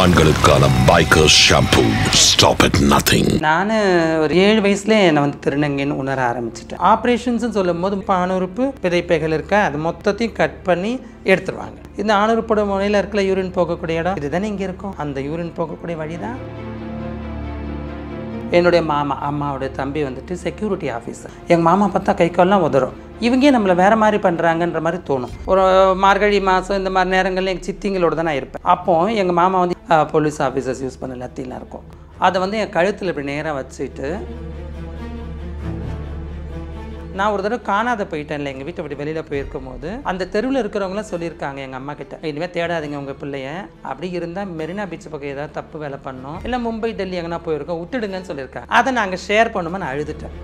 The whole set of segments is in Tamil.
ஆண்களுக்கான biker shampoo stop at nothing நான் ஒரு ஏழு வயசுலேயே என்னை வந்து திருநங்கைன்னு உணர ஆரம்பிச்சிட்டேன் ஆப்ரேஷன்ஸ்னு சொல்லும் போது இப்போ ஆணுறுப்பு விதைப்பைகள் இருக்க அது மொத்தத்தையும் கட் பண்ணி எடுத்துருவாங்க இந்த ஆணுறுப்போட முனையில் இருக்கிற யூரின் போகக்கூடிய இடம் இதுதானே இங்கே இருக்கும் அந்த யூரின் போகக்கூடிய வழி தான் என்னுடைய மாமா அம்மாவோட தம்பி வந்துட்டு செக்யூரிட்டி ஆஃபீஸர் எங்கள் மாமா பார்த்தா கை கால்லாம் உதறும் இவங்க நம்மளை வேற மாதிரி பண்ணுறாங்கன்ற மாதிரி தோணும் ஒரு மார்கழி மாதம் இந்த மாதிரி நேரங்களில் எங்கள் சித்திங்களோட தான் நான் இருப்பேன் அப்போ எங்கள் மாமா வந்து போலீஸ் ஆஃபீஸர்ஸ் யூஸ் பண்ண லத்திலாம் இருக்கும் அதை வந்து என் கழுத்தில் இப்படி நேராக வச்சுட்டு நான் ஒரு தடவை காணாத போயிட்டேன்ல எங்கள் வீட்டை விட்டு வெளியில் போயிருக்கும் போது அந்த தெருவில் இருக்கிறவங்களாம் சொல்லியிருக்காங்க எங்கள் அம்மா கிட்ட இனிமேல் தேடாதீங்க உங்கள் பிள்ளைய அப்படி இருந்தால் மெரினா பீச் பக்கம் ஏதாவது தப்பு வேலை பண்ணோம் இல்லை மும்பை டெல்லி எங்கன்னா போயிருக்கோம் விட்டுடுங்கன்னு சொல்லியிருக்காங்க அதை நாங்கள் ஷேர் பண்ணுமா நான் அழுதுட்டேன்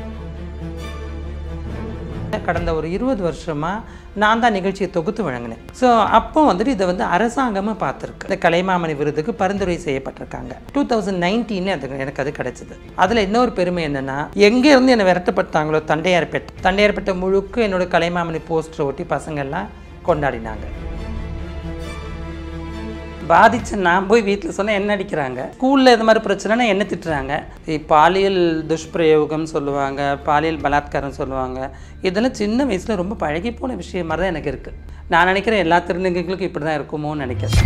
கடந்த ஒரு இருபது வருஷமாக நான் தான் நிகழ்ச்சியை தொகுத்து வழங்கினேன் ஸோ அப்போ வந்துட்டு இதை வந்து அரசாங்கமாக பார்த்துருக்கு இந்த கலைமாமணி விருதுக்கு பரிந்துரை செய்யப்பட்டிருக்காங்க டூ தௌசண்ட் நைன்டீன் அது எனக்கு அது கிடைச்சது அதில் இன்னொரு பெருமை என்னென்னா எங்கேருந்து என்னை விரட்டப்பட்டாங்களோ தண்டையார்பேட்டை தண்டையார்பேட்டை முழுக்க என்னோட கலைமாமணி போஸ்டரை ஒட்டி பசங்கள்லாம் கொண்டாடினாங்க பாதிச்ச நான் போய் வீட்டில் சொன்னேன் என்ன அடிக்கிறாங்க ஸ்கூலில் இது மாதிரி பிரச்சனைனா என்ன திட்டுறாங்க இ- பாலியல் துஷ்பிரயோகம் சொல்லுவாங்க பாலியல் பலாத்காரம் சொல்லுவாங்க இதெல்லாம் சின்ன வயசில் ரொம்ப பழகி போன விஷயம் மாதிரி தான் எனக்கு இருக்குது நான் நினைக்கிறேன் எல்லா திருநங்கைகளுக்கும் இப்படி தான் இருக்குமோன்னு நினைக்கிறேன்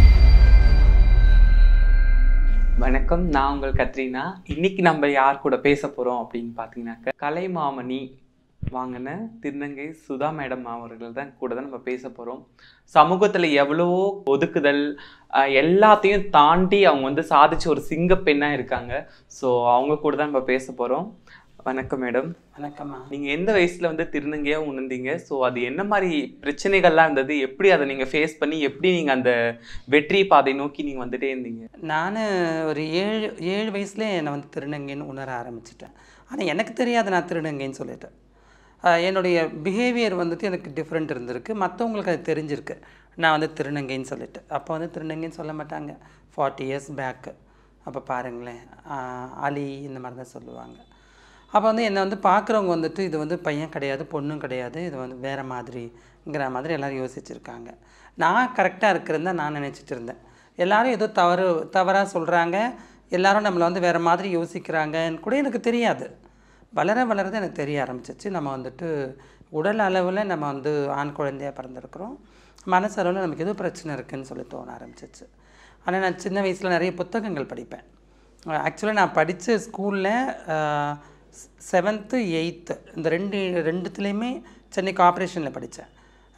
வணக்கம் நான் உங்கள் கத்ரீனா இன்னைக்கு நம்ம யார் கூட பேச போறோம் அப்படின்னு பார்த்தீங்கன்னாக்க கலைமாமணி வாங்கின திருநங்கை சுதா மேடம் அவர்கள் தான் கூட தான் நம்ம பேச போறோம் சமூகத்துல எவ்வளவோ ஒதுக்குதல் அஹ், எல்லாத்தையும் தாண்டி அவங்க வந்து சாதிச்ச ஒரு சிங்க பெண்ணா இருக்காங்க ஸோ அவங்க கூட தான் நம்ம பேச போறோம் வணக்கம் மேடம் வணக்கம்மா நீங்க எந்த வயசுல வந்து திருநங்கையா உணர்ந்தீங்க ஸோ அது என்ன மாதிரி பிரச்சனைகள்லாம் இருந்தது எப்படி அதை நீங்க ஃபேஸ் பண்ணி எப்படி நீங்க அந்த வெற்றி பாதை நோக்கி நீங்க வந்துட்டே இருந்தீங்க நான் ஒரு ஏழு ஏழு வயசுலேயே என்னை வந்து திருநங்கைன்னு உணர ஆரம்பிச்சிட்டேன் ஆனால் எனக்கு தெரியாது நான் திருநங்கைன்னு சொல்லிட்டு ஆஹ் என்னுடைய பிஹேவியர் வந்துட்டு எனக்கு டிஃப்ரெண்ட் இருந்திருக்கு மற்றவங்களுக்கு அது தெரிஞ்சிருக்கு நான் வந்து திருநங்கைன்னு சொல்லிட்டு அப்போ வந்து திருநங்கைன்னு சொல்ல மாட்டாங்க ஃபார்ட்டி இயர்ஸ் பேக்கு அப்போ பாருங்களேன் ஆஹ் அலி இந்த மாதிரி தான் சொல்லுவாங்க அப்போ வந்து என்னை வந்து பார்க்குறவங்க வந்துட்டு இது வந்து பையன் கிடையாது பொண்ணும் கிடையாது இது வந்து வேறு மாதிரிங்கிற மாதிரி எல்லோரும் யோசிச்சிருக்காங்க நான் கரெக்டாக இருக்கிறது தான் நான் நினச்சிட்டு இருந்தேன் எல்லாரும் ஏதோ தவறு தவறாக சொல்கிறாங்க எல்லாரும் நம்மளை வந்து வேறு மாதிரி யோசிக்கிறாங்கன்னு கூட எனக்கு தெரியாது வளர வளர தான் எனக்கு தெரிய ஆரம்பிச்சிச்சு நம்ம வந்துட்டு உடல் அளவில் நம்ம வந்து ஆண் குழந்தையாக பிறந்திருக்கிறோம் மனசளவில் நமக்கு ஏதோ பிரச்சனை இருக்குன்னு சொல்லி தோண ஆரம்பிச்சிச்சு ஆனால் நான் சின்ன வயசில் நிறைய புத்தகங்கள் படிப்பேன் ஆக்சுவலாக நான் படித்த ஸ்கூலில் செவன்த்து எயித்து இந்த ரெண்டு ரெண்டுத்துலேயுமே சென்னை கார்ப்பரேஷனில் படித்தேன்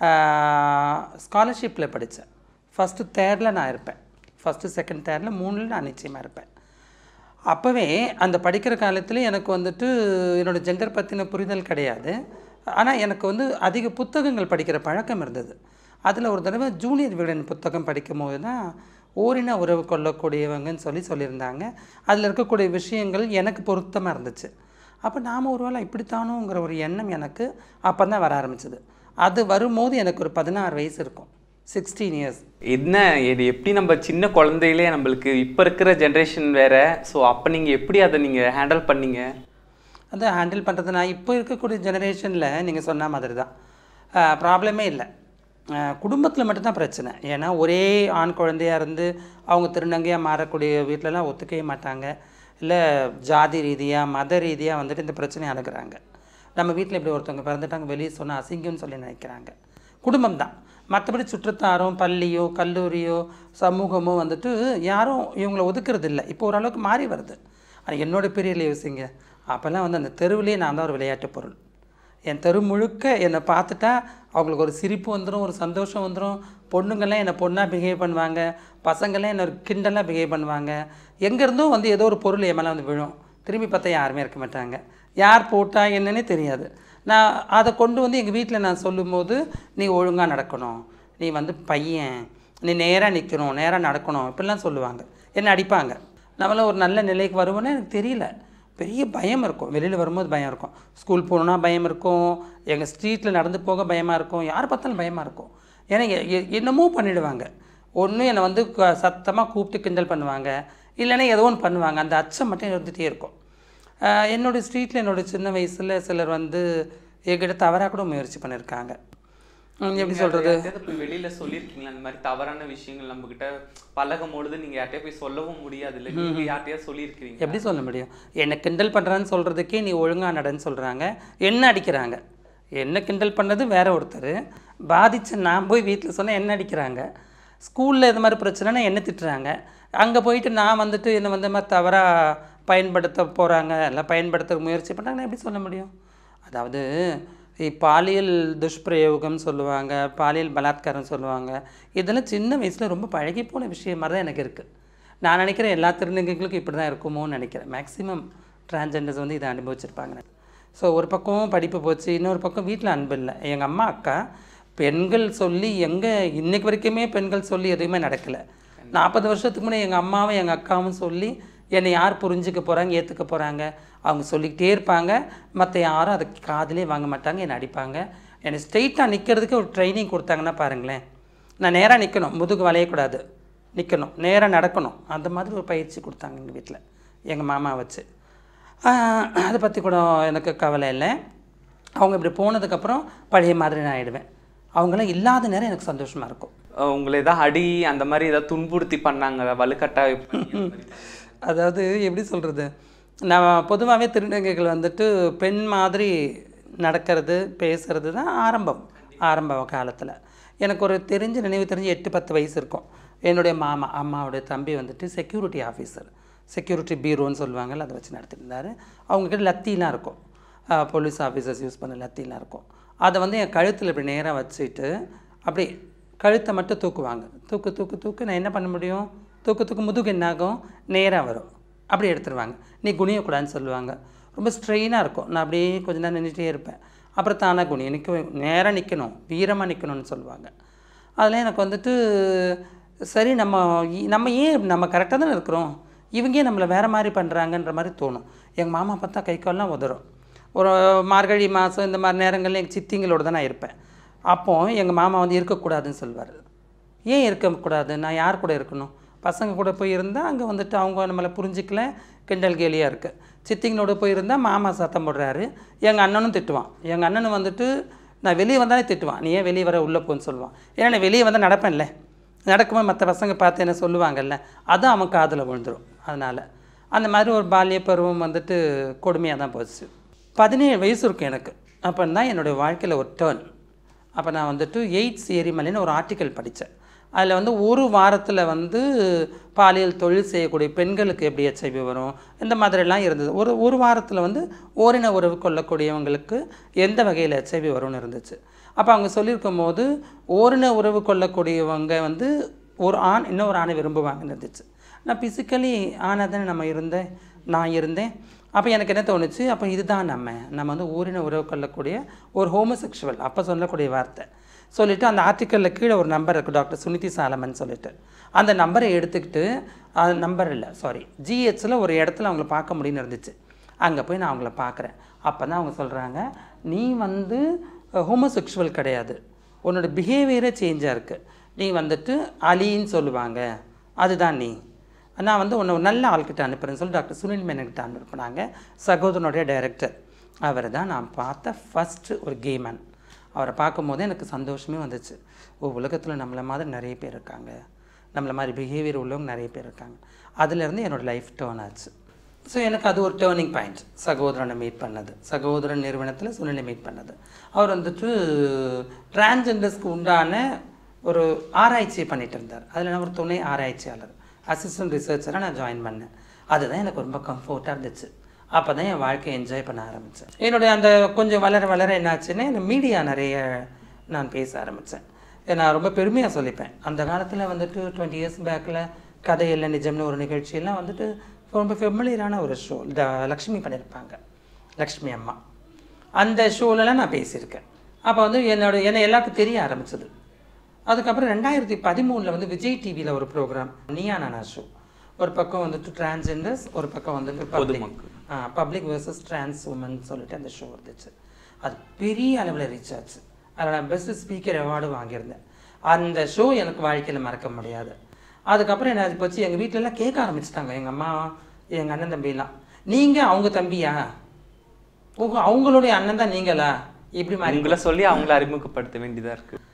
ஸ்காலர்ஷிப்பில் படித்தேன் ஃபஸ்ட்டு தேர்டில் நான் இருப்பேன் ஃபஸ்ட்டு செகண்ட் தேர்டில் மூணில் நான் நிச்சயமாக இருப்பேன் அப்போவே அந்த படிக்கிற காலத்தில் எனக்கு வந்துட்டு என்னோடய ஜெண்டர் பற்றின புரிதல் கிடையாது ஆனால் எனக்கு வந்து அதிக புத்தகங்கள் படிக்கிற பழக்கம் இருந்தது அதில் ஒரு தடவை ஜூனியர் விகடன் புத்தகம் படிக்கும்போது தான் ஓரின உறவு கொள்ளக்கூடியவங்கன்னு சொல்லி சொல்லியிருந்தாங்க அதில் இருக்கக்கூடிய விஷயங்கள் எனக்கு பொருத்தமாக இருந்துச்சு அப்போ நாம் ஒருவேளை இப்படித்தானோங்கிற ஒரு எண்ணம் எனக்கு அப்போ தான் வர ஆரம்பிச்சது அது வரும்போது எனக்கு ஒரு பதினாறு வயசு இருக்கும் சிக்ஸ்டீன் இயர்ஸ் என்ன இது எப்படி நம்ம சின்ன குழந்தையிலே நம்மளுக்கு இப்போ இருக்கிற ஜென்ரேஷன் வேற ஸோ அப்போ நீங்கள் எப்படி அதை நீங்கள் ஹேண்டில் பண்ணீங்க அதை ஹேண்டில் பண்ணுறது நான் இப்போ இருக்கக்கூடிய ஜெனரேஷனில் நீங்கள் சொன்ன மாதிரி தான் ப்ராப்ளமே இல்லை குடும்பத்தில் மட்டும்தான் பிரச்சனை ஏன்னா ஒரே ஆண் குழந்தையாக இருந்து அவங்க திருநங்கையாக மாறக்கூடிய வீட்டிலலாம் ஒத்துக்கவே மாட்டாங்க இல்லை ஜாதி ரீதியாக மத ரீதியாக வந்துட்டு இந்த பிரச்சனையை அணுகுறாங்க நம்ம வீட்டில் இப்படி ஒருத்தவங்க பிறந்துட்டாங்க வெளியே சொன்னால் அசிங்கம்னு சொல்லி நினைக்கிறாங்க குடும்பம் தான் மற்றபடி சுற்றத்தாரும் பள்ளியோ கல்லூரியோ சமூகமோ வந்துட்டு யாரும் இவங்களை ஒதுக்குறது இல்லை இப்போ ஓரளவுக்கு மாறி வருது ஆனால் என்னோட பீரியடில் யோசிங்க அப்போல்லாம் வந்து அந்த தெருவிலேயே நான் தான் ஒரு விளையாட்டு பொருள் என் தெரு முழுக்க என்னை பார்த்துட்டா அவங்களுக்கு ஒரு சிரிப்பு வந்துடும் ஒரு சந்தோஷம் வந்துடும் பொண்ணுங்கள்லாம் என்னை பொண்ணாக பிஹேவ் பண்ணுவாங்க பசங்கள்லாம் என்னை ஒரு கிண்டலாக பிஹேவ் பண்ணுவாங்க எங்கேருந்தும் வந்து ஏதோ ஒரு பொருள் என் மேலே வந்து விழும் திரும்பி பார்த்தா யாருமே இருக்க மாட்டாங்க யார் போட்டா என்னன்னே தெரியாது நான் அதை கொண்டு வந்து எங்கள் வீட்டில் நான் சொல்லும்போது நீ ஒழுங்காக நடக்கணும் நீ வந்து பையன் நீ நேராக நிற்கணும் நேராக நடக்கணும் இப்படிலாம் சொல்லுவாங்க என்னை அடிப்பாங்க நம்மளாம் ஒரு நல்ல நிலைக்கு வருவோன்னு எனக்கு தெரியல பெரிய பயம் இருக்கும் வெளியில் வரும்போது பயம் இருக்கும் ஸ்கூல் போகணுன்னா பயம் இருக்கும் எங்கள் ஸ்ட்ரீட்டில் நடந்து போக பயமாக இருக்கும் யார் பார்த்தாலும் பயமாக இருக்கும் ஏன்னா எ- எ- என்னமோ பண்ணிடுவாங்க ஒன்று என்னை வந்து சத்தமாக கூப்பிட்டு கிண்டல் பண்ணுவாங்க இல்லைன்னா ஏதோ ஒன்று பண்ணுவாங்க அந்த அச்சம் மட்டும் இருந்துகிட்டே இருக்கும் ஆஹ் என்னோட ஸ்ட்ரீட்டில் என்னோட சின்ன வயசில் சிலர் வந்து என்கிட்ட தவறாக கூட முயற்சி பண்ணியிருக்காங்க ம், எப்படி நீங்க சொல்றது? அதை யார்கிட்டயாவது போய் வெளியில சொல்லியிருக்கீங்களா இந்த மாதிரி தவறான விஷயங்கள் நம்ம கிட்ட பழகும் பொழுது நீங்க யார்கிட்டயும் போய் சொல்லவும் முடியாது இல்ல நீங்க யார்கிட்டயாவது சொல்லியிருக்கிறீங்க எப்படி சொல்ல முடியும் என்னை கிண்டல் பண்ணுறான்னு சொல்கிறதுக்கே நீ ஒழுங்கா நடன்னு சொல்கிறாங்க என்ன அடிக்கிறாங்க என்ன கிண்டல் பண்ணது வேற ஒருத்தர் பாதிச்ச நான் போய் வீட்டில் சொன்னேன் என்ன அடிக்கிறாங்க ஸ்கூலில் இது மாதிரி பிரச்சனைனா என்ன திட்டுறாங்க அங்கே போயிட்டு நான் வந்துட்டு என்னை வந்து இந்த மாதிரி தவறாக பயன்படுத்த போகிறாங்க இல்லை பயன்படுத்த முயற்சி பண்ணுறாங்கன்னா எப்படி சொல்ல முடியும் அதாவது இ- பாலியல் துஷ்பிரயோகம் சொல்லுவாங்க பாலியல் பலாத்காரம் சொல்லுவாங்க இதெல்லாம் சின்ன வயசில் ரொம்ப பழகி போன விஷயம் மாதிரி தான் எனக்கு இருக்குது நான் நினைக்கிறேன் எல்லா திருநங்கைகளுக்கும் இப்படி தான் இருக்குமோன்னு நினைக்கிறேன் மேக்ஸிமம் டிரான்ஜெண்டர்ஸ் வந்து இதை அனுபவிச்சிருப்பாங்க ஸோ ஒரு பக்கம் படிப்பு போச்சு இன்னொரு பக்கம் வீட்டில் அன்பு இல்லை எங்கள் அம்மா அக்கா பெண்கள் சொல்லி எங்கே இன்னைக்கு வரைக்குமே பெண்கள் சொல்லி எதுவுமே நடக்கலை நாற்பது வருஷத்துக்கு முன்னே எங்கள் அம்மாவும் எங்கள் அக்காவும் சொல்லி என்னை யார் புரிஞ்சுக்க போகிறாங்க ஏற்றுக்க போகிறாங்க அவங்க சொல்லிக்கிட்டே இருப்பாங்க மற்ற யாரும் அதை காதிலே வாங்க மாட்டாங்க என்னை அடிப்பாங்க என்னை ஸ்ட்ரெயிட்டாக நிற்கிறதுக்கு ஒரு ட்ரைனிங் கொடுத்தாங்கன்னா பாருங்களேன் நான் நேராக நிற்கணும் முதுகு வளையக்கூடாது நிற்கணும் நேராக நடக்கணும் அந்த மாதிரி ஒரு பயிற்சி கொடுத்தாங்க எங்கள் வீட்டில் எங்கள் மாமா வச்சு ஆஹ் அதை பற்றி கூட எனக்கு கவலை இல்லை அவங்க இப்படி போனதுக்கப்புறம் பழைய மாதிரி நான் ஆயிடுவேன் அவங்களாம் இல்லாத நேரம் எனக்கு சந்தோஷமாக இருக்கும் அஹ் உங்களை ஏதாவது அடி அந்த மாதிரி ஏதாவது துன்புறுத்தி பண்ணாங்க வலுக்கட்டாயம் பண்ணி அந்த மாதிரி? அதாவது எப்படி சொல்கிறது நான் பொதுவாகவே திருநங்கைகள் வந்துட்டு பெண் மாதிரி நடக்கிறது பேசுறது தான் ஆரம்பம் ஆரம்ப காலத்தில் எனக்கு ஒரு தெரிஞ்ச நினைவு தெரிஞ்சு எட்டு பத்து வயசு இருக்கும் என்னுடைய மாமா அம்மாவுடைய தம்பி வந்துட்டு செக்யூரிட்டி ஆஃபீஸர் செக்யூரிட்டி பீரோன்னு சொல்லுவாங்கல்ல அதை வச்சு நடத்திட்டு இருந்தார் அவங்கக்கிட்ட லத்திலாம் இருக்கும் போலீஸ் ஆஃபீஸர்ஸ் யூஸ் பண்ண லத்திலாம் இருக்கும் அதை வந்து என் கழுத்தில் இப்படி நேராக வச்சுட்டு அப்படி கழுத்தை மட்டும் தூக்குவாங்க தூக்கு தூக்கு தூக்கு நான் என்ன பண்ண முடியும் தூக்கு தூக்கு முதுகு என்னாகும் நேராக வரும் அப்படி எடுத்துருவாங்க நீ குனியக்கூடாதுன்னு சொல்லுவாங்க ரொம்ப ஸ்ட்ரெயினாக இருக்கும் நான் அப்படியே கொஞ்ச நேரம் நின்றுட்டே இருப்பேன் அப்புறம் தானாக குனிய நிற்க நேராக நிற்கணும் வீரமாக நிற்கணும்னு சொல்லுவாங்க அதில் எனக்கு வந்துட்டு சரி நம்ம இ- நம்ம ஏன் நம்ம கரெக்டாக தானே இருக்கிறோம் இவங்க ஏன் நம்மளை வேறு மாதிரி பண்ணுறாங்கன்ற மாதிரி தோணும் எங்கள் மாமா பார்த்தா கை கால்லாம் உதறும் ஒரு மார்கழி மாதம் இந்த மாதிரி நேரங்களில் எங்கள் சித்திங்களோட தான் நான் இருப்பேன் அப்போ எங்கள் மாமா வந்து இருக்கக்கூடாதுன்னு சொல்வார் ஏன் இருக்கக்கூடாது நான் யார் கூட இருக்கணும் பசங்க கூட போய் இருந்தால் அங்கே வந்துட்டு அவங்க நம்மளை புரிஞ்சிக்கல கிண்டல் கேலியாக இருக்குது சித்திங்களோட போய் இருந்தால் மாமா சத்தம் போடுறாரு எங்கள் அண்ணனும் திட்டுவான் எங்கள் அண்ணனும் வந்துட்டு நான் வெளியே வந்தாலே திட்டுவான் நீ ஏன் வெளியே வர உள்ளே போன்னு சொல்லுவான் ஏன்னா நான் வெளியே வந்தால் நடப்பேன்ல நடக்கும்போது மற்ற பசங்க பார்த்து என்ன சொல்லுவாங்கல்ல அதுவும் அவன் காதில் விழுந்துரும் அதனால் அந்த மாதிரி ஒரு பால்ய பருவம் வந்துட்டு கொடுமையாக தான் போச்சு பதினேழு வயசு இருக்கும் எனக்கு அப்போ தான் என்னுடைய வாழ்க்கையில் ஒரு டேர்ன் அப்போ நான் வந்துட்டு எய்ட்ஸ் எரிமலைன்னு ஒரு ஆர்டிக்கல் படித்தேன் அதில் வந்து ஒரு வாரத்தில் வந்து பாலியல் தொழில் செய்யக்கூடிய பெண்களுக்கு எப்படி எச்ஐவி வரும் இந்த மாதிரிலாம் இருந்தது ஒரு ஒரு வாரத்தில் வந்து ஓரின உறவு கொள்ளக்கூடியவங்களுக்கு எந்த வகையில் எச்ஐவி வரும்னு இருந்துச்சு அப்போ அவங்க சொல்லியிருக்கும் போது ஓரின உறவு கொள்ளக்கூடியவங்க வந்து ஒரு ஆண் இன்னொரு ஆணை விரும்புவாங்கன்னு இருந்துச்சு நான் ஃபிசிக்கலி ஆணாக தானே நம்ம இருந்தேன் நான் இருந்தேன் அப்போ எனக்கு என்ன தோணுச்சு அப்போ இதுதான் நம்ம நம்ம வந்து ஊரின உறவு கொள்ளக்கூடிய ஒரு ஹோமோசெக்சுவல் அப்போ சொல்லக்கூடிய வார்த்தை சொல்லிவிட்டு அந்த ஆர்டிக்கலில் கீழே ஒரு நம்பர் இருக்குது டாக்டர் சுனிதி சாலமன் சொல்லிட்டு அந்த நம்பரை எடுத்துக்கிட்டு அது நம்பர் இல்லை சாரி ஜிஹெச்சில் ஒரு இடத்துல அவங்கள பார்க்க முடியும்னு இருந்துச்சு அங்கே போய் நான் அவங்கள பார்க்குறேன் அப்போ தான் அவங்க சொல்கிறாங்க நீ வந்து ஹோமோசெக்சுவல் கிடையாது உன்னோட பிஹேவியரே சேஞ்சாக இருக்குது நீ வந்துட்டு அலின்னு சொல்லுவாங்க அதுதான் நீ நான் வந்து உன்னை ஒரு நல்ல ஆள்கிட்ட அனுப்புகிறேன்னு சொல்லி டாக்டர் சுனில் மேனன்கிட்ட அனுப்புனாங்க சகோதரனுடைய டைரக்டர் அவர் தான் நான் பார்த்த ஃபஸ்ட்டு ஒரு கேமன் அவரை பார்க்கும்போது எனக்கு சந்தோஷமே வந்துச்சு ஓ உலகத்தில் நம்மளை மாதிரி நிறைய பேர் இருக்காங்க நம்மளை மாதிரி பிஹேவியர் உள்ளவங்க நிறைய பேர் இருக்காங்க அதுலேருந்து என்னோடய லைஃப் டேர்ன் ஆச்சு ஸோ எனக்கு அது ஒரு டேர்னிங் பாயிண்ட் சகோதரனை மீட் பண்ணது சகோதரன் நிறுவனத்தில் சுனிலை மீட் பண்ணது அவர் வந்துட்டு டிரான்ஜெண்டர்ஸ்க்கு உண்டான ஒரு ஆராய்ச்சியை பண்ணிட்டு இருந்தார் அதில் நான் ஒரு துணை ஆராய்ச்சியாளர் அசிஸ்டன்ட் ரிசர்ச்சராக நான் ஜாயின் பண்ணேன் அதுதான் எனக்கு ரொம்ப கம்ஃபர்ட்டாக இருந்துச்சு அப்போ தான் என் வாழ்க்கையை என்ஜாய் பண்ண ஆரம்பித்தேன் என்னுடைய அந்த கொஞ்சம் வளர வளர என்னாச்சுன்னா இந்த மீடியா நிறைய நான் பேச ஆரம்பித்தேன் நான் ரொம்ப பெருமையாக சொல்லிப்பேன் அந்த காலத்தில் வந்துட்டு டுவெண்ட்டி இயர்ஸ் பேக்கில் கதையெல்லாம் நிஜம்னு ஒரு நிகழ்ச்சியெல்லாம் வந்துட்டு ரொம்ப ஃபெமிலியரான ஒரு ஷோ இந்த லக்ஷ்மி பண்ணியிருப்பாங்க லக்ஷ்மி அம்மா அந்த ஷோலலாம் நான் பேசியிருக்கேன் அப்போ வந்து என்னோட என்னை எல்லாருக்கும் தெரிய ஆரம்பிச்சது அதுக்கப்புறம் ரெண்டாயிரத்தி பதிமூணில் வந்து விஜய் டிவியில் ஒரு ப்ரோக்ராம் நீயா நானா ஷோ ஒரு பக்கம் வந்துட்டு டிரான்ஸ்ஜெண்டர்ஸ் ஒரு பக்கம் வந்துட்டு public public versus trans woman சொல்லிட்டு அந்த ஷோ இருந்துச்சு அது பெரிய அளவில் ரீச் ஆச்சு அதில் நான் பெஸ்ட் ஸ்பீக்கர் அவார்டு வாங்கியிருந்தேன் அந்த ஷோ எனக்கு வாழ்க்கையில் மறக்க முடியாது அதுக்கப்புறம் என்ன ஆச்சு போச்சு எங்கள் வீட்டிலலாம் கேட்க ஆரம்பிச்சிட்டாங்க எங்கள் அம்மா எங்கள் அண்ணன் தம்பிலாம் நீங்கள் அவங்க தம்பியா ஓ அவங்களுடைய அண்ணன் தான் நீங்களா இப்படி மாதிரி உங்களை சொல்லி அவங்கள அறிமுகப்படுத்த வேண்டியதா இருக்கு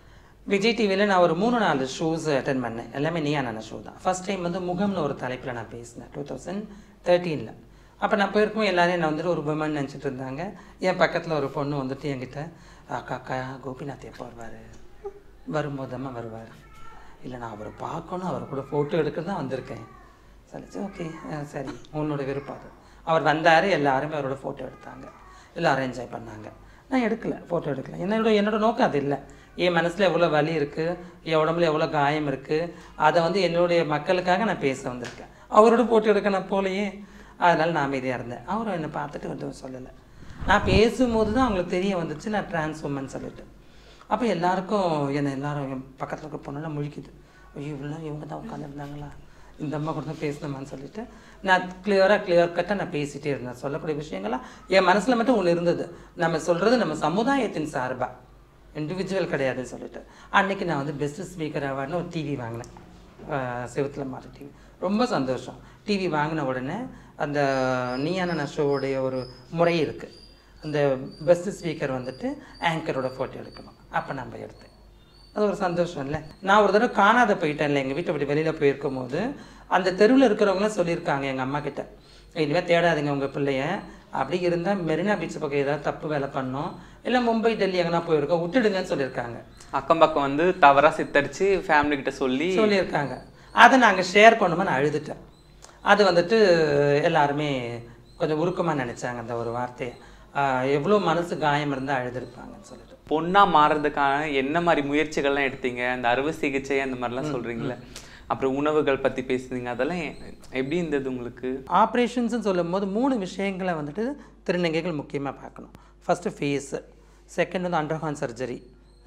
விஜய் டிவியில் நான் ஒரு மூணு நாலு ஷோஸ் அட்டன் பண்ணேன் எல்லாமே நீயான ஷோ தான் ஃபர்ஸ்ட் டைம் வந்து முகம்னு ஒரு தலைப்பில் நான் பேசினேன் டூ தௌசண்ட் தேர்ட்டீனில் அப்போ நான் போயிருக்கும் எல்லாரையும் நான் வந்துட்டு ஒரு விமன் நினச்சிட்டு இருந்தாங்க என் பக்கத்தில் ஒரு பொண்ணு வந்துட்டு என்கிட்ட அக்கா அக்கா கோபிநாத் எப்போ வருவார் வரும்போதம்மா வருவார் இல்லை நான் அவரை பார்க்கணும் அவர் கூட ஃபோட்டோ எடுக்க தான் வந்திருக்கேன் சொல்லிச்சு ஓகே சரி உன்னோட விருப்பம் அது அவர் வந்தார் எல்லாருமே அவரோட ஃபோட்டோ எடுத்தாங்க எல்லாரும் என்ஜாய் பண்ணாங்க நான் எடுக்கல ஃபோட்டோ எடுக்கல என்னோட என்னோட நோக்கம் அது இல்லை என் மனசில் எவ்வளோ வலி இருக்குது என் உடம்புல எவ்வளோ காயம் இருக்குது அதை வந்து என்னுடைய மக்களுக்காக நான் பேச வந்திருக்கேன் அவரோட ஃபோட்டோ எடுக்க நான் போலையே அதனால் நான் அமைதியாக இருந்தேன் அவரும் என்னை பார்த்துட்டு வந்து சொல்லலை நான் பேசும்போது தான் அவங்களுக்கு தெரிய வந்துச்சு நான் டிரான்ஸ் உமன் சொல்லிட்டு அப்போ எல்லாருக்கும் என்னை எல்லாரும் என் பக்கத்தில் இருக்க பொண்ணெல்லாம் முழிக்குது ஐயோ இவ்வளோ இவங்க தான் உட்காந்துருந்தாங்களா இந்த அம்மா கூட தான் பேசணுமான்னு சொல்லிட்டு நான் கிளியராக கிளியர் கட்டாக நான் பேசிகிட்டே இருந்தேன் சொல்லக்கூடிய விஷயங்கள்லாம் என் மனசில் மட்டும் ஒன்று இருந்தது நம்ம சொல்கிறது நம்ம சமுதாயத்தின் சார்பாக இண்டிவிஜுவல் கிடையாதுன்னு சொல்லிட்டு அன்னைக்கு நான் வந்து பெஸ்ட் ஸ்பீக்கர் அவார்டுன்னு ஒரு டிவி வாங்கினேன் செவுத்தில் மாற டிவி ரொம்ப சந்தோஷம் டிவி வாங்கின உடனே அந்த நீயான ஷோவுடைய ஒரு முறை இருக்குது அந்த பெஸ்ட் ஸ்பீக்கர் வந்துட்டு ஆங்கரோட ஃபோட்டோ எடுக்கணும் அப்போ நம்ம எடுத்தேன் அது ஒரு சந்தோஷம் இல்லை நான் ஒரு தடவை காணாத போயிட்டேன்ல எங்கள் வீட்டை அப்படி வெளியில் போயிருக்கும் போது அந்த தெருவில் இருக்கிறவங்களாம் சொல்லியிருக்காங்க எங்கள் அம்மா கிட்ட இனிமேல் தேடாதீங்க உங்கள் பிள்ளைய அப்படி இருந்தால் மெரினா பீச் பக்கம் ஏதாவது தப்பு வேலை பண்ணோம் இல்லை மும்பை டெல்லி எங்கன்னா போயிருக்கோம் விட்டுடுங்கன்னு சொல்லியிருக்காங்க அக்கம் பக்கம் வந்து தவறா சித்தரிச்சு ஃபேமிலி கிட்ட சொல்லி சொல்லியிருக்காங்க அதை நாங்கள் ஷேர் பண்ணும்போது நான் அழுதுட்டேன் அது வந்துட்டு எல்லாருமே கொஞ்சம் உருக்கமாக நினச்சாங்க அந்த ஒரு வார்த்தையை ஆஹ் எவ்வளோ மனசு காயம் இருந்தால் அழுதுருப்பாங்கன்னு சொல்லிட்டு பொண்ணா மாறுறதுக்கான என்ன மாதிரி முயற்சிகள்லாம் எடுத்தீங்க அந்த அறுவை சிகிச்சை அந்த மாதிரிலாம் சொல்றீங்களே அப்புறம் உணவுகள் பத்தி பேசுனீங்க அதெல்லாம் எ- எப்படி இருந்தது உங்களுக்கு ஆப்ரேஷன்ஸ்னு சொல்லும்போது மூணு விஷயங்களை வந்துட்டு திருநங்கைகள் முக்கியமாக பார்க்கணும் ஃபஸ்ட்டு ஃபேஸு செகண்ட் வந்து அண்டர்ஹான் சர்ஜரி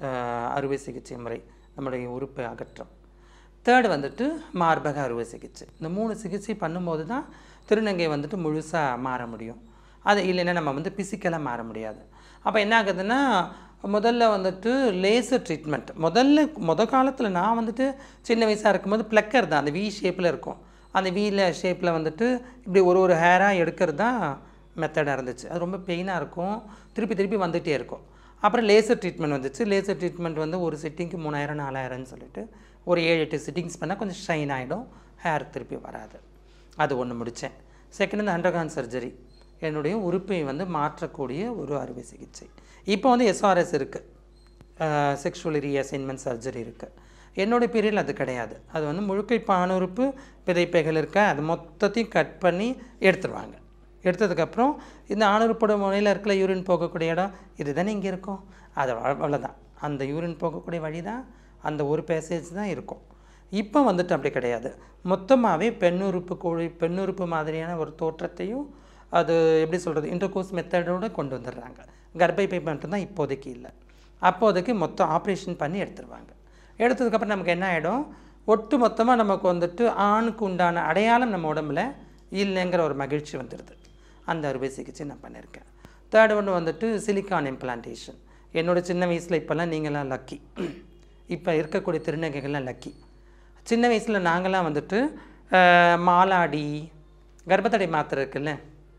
அறுவை சிகிச்சை முறை நம்முடைய உறுப்பு அகற்றம் தேர்டு வந்துட்டு மார்பக அறுவை சிகிச்சை இந்த மூணு சிகிச்சை பண்ணும்போது தான் திருநங்கை வந்துட்டு முழுசாக மாற முடியும் அது இல்லைன்னா நம்ம வந்து பிசிக்கலாக மாற முடியாது அப்போ என்ன ஆகுதுன்னா முதல்ல வந்துட்டு லேசர் ட்ரீட்மெண்ட் முதல்ல முத காலத்தில் நான் வந்துட்டு சின்ன வயசாக இருக்கும்போது ப்ளக்கர் தான் அந்த வி ஷேப்பில் இருக்கும் அந்த வீல ஷேப்பில் வந்துட்டு இப்படி ஒரு ஒரு ஹேராக எடுக்கிறது தான் மெத்தடாக இருந்துச்சு அது ரொம்ப பெயினாக இருக்கும் திருப்பி திருப்பி வந்துகிட்டே இருக்கும் அப்புறம் லேசர் ட்ரீட்மெண்ட் வந்துச்சு லேசர் ட்ரீட்மெண்ட் வந்து ஒரு சிட்டிங்க்கு மூணாயிரம் நாலாயிரம்னு சொல்லிட்டு ஒரு ஏழு எட்டு சிட்டிங்ஸ் பண்ணால் கொஞ்சம் ஷைன் ஆகிடும் ஹேர் திருப்பி வராது அது ஒன்று முடித்தேன் செகண்ட் வந்து அண்டர்கான் சர்ஜரி என்னுடைய உறுப்பை வந்து மாற்றக்கூடிய ஒரு அறுவை சிகிச்சை இப்போ வந்து எஸ்ஆர்எஸ் இருக்குது செக்ஷுவல் ரீஅசைன்மெண்ட் சர்ஜரி இருக்குது என்னோடய பீரியடில் அது கிடையாது அது வந்து முழுக்கை பானுறுப்பு விதைப்பைகள் இருக்க அது மொத்தத்தையும் கட் பண்ணி எடுத்துருவாங்க எடுத்ததுக்கப்புறம் இந்த ஆணுறுப்போட முனையில் இருக்கிற யூரின் போகக்கூடிய இடம் இதுதானே இங்கே இருக்கும் அது அவ்- அவ்வளவுதான் அந்த யூரின் போகக்கூடிய வழி தான் அந்த ஒரு பேசேஜ் தான் இருக்கும் இப்போ வந்துட்டு அப்படி கிடையாது மொத்தமாகவே பெண்ணுறுப்பு கோழி பெண்ணுறுப்பு மாதிரியான ஒரு தோற்றத்தையும் அது எப்படி சொல்கிறது இன்டர்கோர்ஸ் மெத்தடோட கொண்டு வந்துடுறாங்க கர்ப்பப்பை மட்டும்தான் இப்போதைக்கு இல்லை அப்போதைக்கு மொத்தம் ஆப்ரேஷன் பண்ணி எடுத்துருவாங்க எடுத்ததுக்கப்புறம் நமக்கு என்ன ஆகிடும் ஒட்டு மொத்தமாக நமக்கு வந்துட்டு ஆணுக்கு உண்டான அடையாளம் நம்ம உடம்புல இல்லைங்கிற ஒரு மகிழ்ச்சி வந்துடுது அந்த அறுவை சிகிச்சை நான் பண்ணியிருக்கேன் தேர்ட் ஒன்று வந்துட்டு சிலிக்கான் இம்ப்ளான்டேஷன் என்னோட சின்ன வயசில் இப்போல்லாம் நீங்களாம் லக்கி இப்போ இருக்கக்கூடிய திருநங்கைகள்லாம் லக்கி சின்ன வயசில் நாங்களாம் வந்துட்டு அஹ், மாலாடி கர்ப்பத்தடை மாத்திரை இருக்குல்ல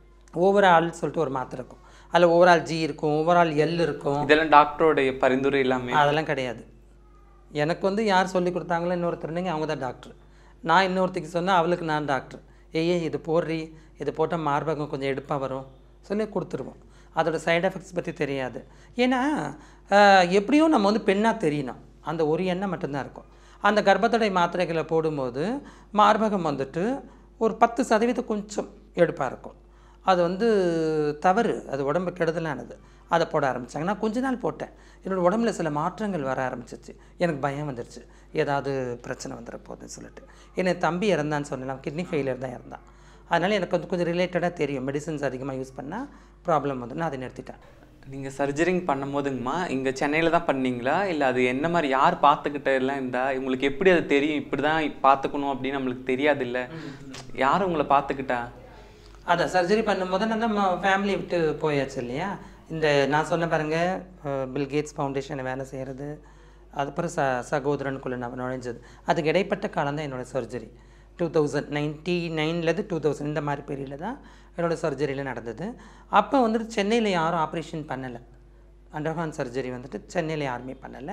ஓவரால் சொல்லிட்டு ஒரு மாத்திரை இருக்கும் அதில் ஓவரால் ஜி இருக்கும் ஓவரால் எல் இருக்கும் இதெல்லாம் டாக்டரோடைய பரிந்துரை எல்லாமே அதெல்லாம் கிடையாது எனக்கு வந்து யார் சொல்லி கொடுத்தாங்களோ இன்னொருத்தருங்க அவங்க தான் டாக்டர் நான் இன்னொருத்திக்கு சொன்னால் அவளுக்கு நான் டாக்டர் ஏய் இது போடுறி இது போட்டால் மார்பகம் கொஞ்சம் எடுப்பாக வரும் சொல்லி கொடுத்துருவோம் அதோட சைடு எஃபெக்ட்ஸ் பற்றி தெரியாது ஏன்னா ஆஹ், எப்படியும் நம்ம வந்து பெண்ணாக தெரியணும் அந்த ஒரு எண்ணம் மட்டும்தான் இருக்கும் அந்த கர்ப்பத்தடை மாத்திரைகளை போடும்போது மார்பகம் வந்துட்டு ஒரு பத்து சதவீதம் கொஞ்சம் எடுப்பாக இருக்கும் அது வந்து தவறு அது உடம்பு கெடுதலானது அதை போட ஆரம்பித்தாங்க நான் கொஞ்ச நாள் போட்டேன் என்னோடய உடம்புல சில மாற்றங்கள் வர ஆரம்பிச்சிச்சு எனக்கு பயம் வந்துருச்சு ஏதாவது பிரச்சனை வந்துட போகுதுன்னு சொல்லிட்டு என்னை தம்பி இறந்தான்னு சொன்னேன் கிட்னி ஃபெயிலியர் தான் இறந்தான் அதனால் எனக்கு வந்து கொஞ்சம் ரிலேட்டடாக தெரியும் மெடிசன்ஸ் அதிகமாக யூஸ் பண்ணால் ப்ராப்ளம் வந்து நான் அதை நிறுத்திட்டேன் நீங்க சர்ஜரிங் பண்ணும்போதுங்கம்மா இங்க சென்னையில தான் பண்ணீங்களா இல்ல அது என்ன மாதிரி யார் பார்த்துக்கிட்ட எல்லாம் இருந்தா உங்களுக்கு எப்படி அது தெரியும் இப்படிதான் பார்த்துக்கணும் அப்படின்னு நம்மளுக்கு தெரியாது இல்ல யார் உங்களை பார்த்துக்கிட்டா அதான் சர்ஜரி பண்ணும்போது நான் நம்ம ஃபேமிலி விட்டு போயாச்சு இல்லையா இந்த நான் சொன்ன பாருங்க அஹ், பில் கேட்ஸ் ஃபவுண்டேஷன் வேலை செய்கிறது அதுக்கப்புறம் ச சகோதரனுக்குள்ளே நான் நுழைஞ்சது அதுக்கு இடைப்பட்ட காலம் தான் என்னோடய சர்ஜரி டூ தௌசண்ட் நைன்ட்டி நைன்லேருந்து டூ தௌசண்ட் இந்த மாதிரி பீரியடில் தான் என்னோடய சர்ஜரியில் நடந்தது அப்போ வந்துட்டு சென்னையில் யாரும் ஆப்ரேஷன் பண்ணலை அண்டர்கான் சர்ஜரி வந்துட்டு சென்னையில் யாருமே பண்ணலை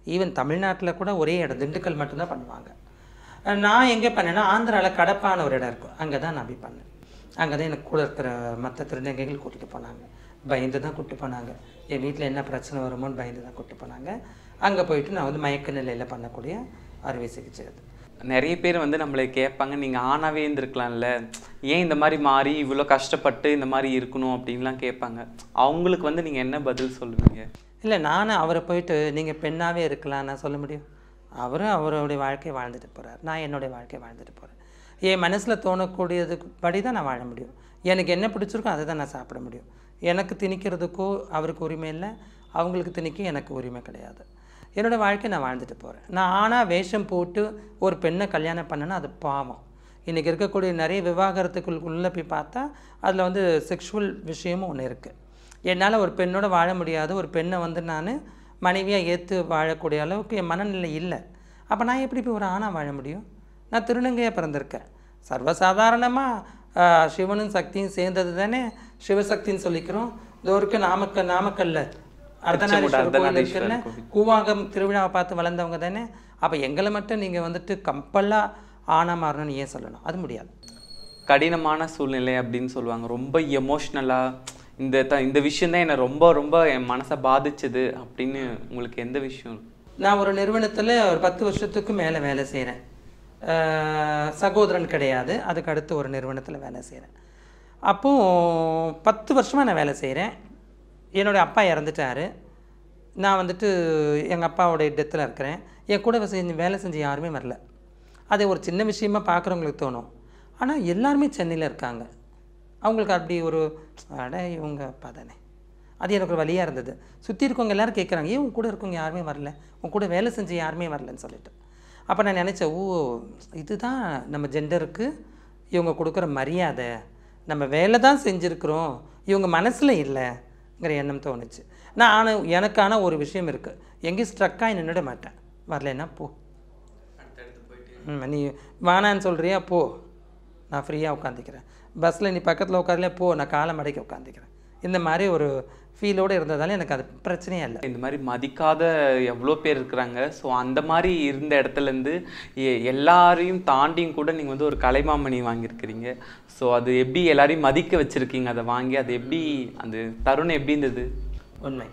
ஈவன் தமிழ்நாட்டில் கூட ஒரே இடம் திண்டுக்கல் மட்டும்தான் பண்ணுவாங்க அஹ் நான் எங்கே பண்ணேன்னா ஆந்திராவில் கடப்பான ஒரு இடம் இருக்கும் அங்கே தான் நான் போய் பண்ணேன் அங்கே தான் எனக்கு கூட இருக்கிற மற்ற திருநங்கைகள் கூட்டிகிட்டு போனாங்க பயந்து தான் கூப்பிட்டு போனாங்க என் வீட்டில் என்ன பிரச்சனை வருமோன்னு பயந்து தான் கூப்பிட்டு போனாங்க அங்கே போயிட்டு நான் வந்து மயக்க நிலையில் பண்ணக்கூடிய அறுவை சிகிச்சை அது நிறைய பேர் வந்து நம்மளை கேட்பாங்க நீங்கள் ஆணாவே இருந்திருக்கலாம்ல ஏன் இந்த மாதிரி மாறி இவ்வளோ கஷ்டப்பட்டு இந்த மாதிரி இருக்கணும் அப்படின்லாம் கேட்பாங்க அவங்களுக்கு வந்து நீங்கள் என்ன பதில் சொல்லுவீங்க இல்லை நானும் அவரை போயிட்டு நீங்கள் பெண்ணாகவே இருக்கலாம் நான் சொல்ல முடியும் அவரும் அவருடைய வாழ்க்கையை வாழ்ந்துட்டு போகிறார் நான் என்னுடைய வாழ்க்கையை வாழ்ந்துட்டு போகிறேன் என் மனசில் தோணக்கூடியதுக்கு படி தான் நான் வாழ முடியும் எனக்கு என்ன பிடிச்சிருக்கோ அதை தான் நான் சாப்பிட முடியும் எனக்கு திணிக்கிறதுக்கோ அவருக்கு உரிமை இல்லை அவங்களுக்கு திணிக்க எனக்கு உரிமை கிடையாது என்னோடய வாழ்க்கையை நான் வாழ்ந்துட்டு போகிறேன் நான் ஆனால் வேஷம் போட்டு ஒரு பெண்ணை கல்யாணம் பண்ணேன்னா அது பாவம் இன்றைக்கி இருக்கக்கூடிய நிறைய விவாகரத்துக்குள் உள்ளே போய் பார்த்தா அதில் வந்து செக்ஷுவல் விஷயமும் ஒன்று இருக்குது என்னால் ஒரு பெண்ணோட வாழ முடியாது ஒரு பெண்ணை வந்து நான் மனைவியாக ஏற்று வாழக்கூடிய அளவுக்கு என் மனநிலை இல்லை அப்போ நான் எப்படி போய் ஒரு ஆணாக வாழ முடியும் நான் திருநங்கையாக பிறந்திருக்கேன் சர்வசாதாரணமாக சிவனும் சக்தியும் சேர்ந்தது தானே சிவசக்தின்னு சொல்லிக்கிறோம் இதோ இருக்கு நாமக்கல் நாமக்கல்ல அர்த்தநாரீஸ்வரர் கோயில் இருக்குல்ல கூவாகம் திருவிழாவை பார்த்து வளர்ந்தவங்க தானே அப்போ எங்களை மட்டும் நீங்கள் வந்துட்டு கம்பல்லாக ஆணாக மாறணும்னு ஏன் சொல்லணும் அது முடியாது கடினமான சூழ்நிலை அப்படின்னு சொல்லுவாங்க ரொம்ப எமோஷ்னலாக இந்த த இந்த விஷயம் தான் என்னை ரொம்ப ரொம்ப என் மனசை பாதிச்சது அப்படின்னு உங்களுக்கு எந்த விஷயம் நான் ஒரு நிறுவனத்தில் ஒரு பத்து வருஷத்துக்கு மேலே வேலை செய்கிறேன் சகோதரன் கிடையாது அதுக்கு அடுத்து ஒரு நிறுவனத்தில் வேலை செய்கிறேன் அப்போது பத்து வருஷமாக நான் வேலை செய்கிறேன் என்னுடைய அப்பா இறந்துட்டாரு நான் வந்துட்டு எங்கள் அப்பாவுடைய டெத்தில் இருக்கிறேன் என் கூட செஞ்சு வேலை செஞ்சு யாருமே வரல அது ஒரு சின்ன விஷயமா பார்க்குறவங்களுக்கு தோணும் ஆனால் எல்லாருமே சென்னையில் இருக்காங்க அவங்களுக்கு அப்படி ஒரு அட இவங்க அப்பா தானே அது எனக்கு ஒரு வழியாக இருந்தது சுற்றி இருக்கவங்க எல்லாரும் கேட்குறாங்க ஏன் உன் கூட இருக்கவங்க யாருமே வரல உன் கூட வேலை செஞ்சு யாருமே வரலன்னு சொல்லிட்டு அப்போ நான் நினச்சேன் ஓ இதுதான் நம்ம ஜெண்டருக்கு இவங்க கொடுக்குற மரியாதை நம்ம வேலை தான் செஞ்சுருக்குறோம் இவங்க மனசில் இல்லைங்கிற எண்ணம் தோணுச்சு நான் ஆனால் எனக்கான ஒரு விஷயம் இருக்குது எங்கேயும் ஸ்ட்ரக்காகி நின்றுட மாட்டேன் வரலைன்னா போ ம் நீ வேணான்னு சொல்கிறியா போ நான் ஃப்ரீயாக உட்காந்துக்கிறேன் பஸ்ஸில் நீ பக்கத்தில் உட்காரல போ நான் காலை மடக்கி உட்காந்துக்கிறேன் இந்த மாதிரி ஒரு ஃபீலோடு இருந்ததால எனக்கு அது பிரச்சனையே இல்லை இந்த மாதிரி மதிக்காத எவ்வளோ பேர் இருக்கிறாங்க ஸோ அந்த மாதிரி இருந்த இடத்துலேருந்து எல்லாரையும் தாண்டியும் கூட நீங்கள் வந்து ஒரு கலைமாமணி வாங்கியிருக்கிறீங்க ஸோ அது எப்படி எல்லாரையும் மதிக்க வச்சுருக்கீங்க அதை வாங்கி அது எப்படி அந்த தருணம் எப்படி இருந்தது உண்மை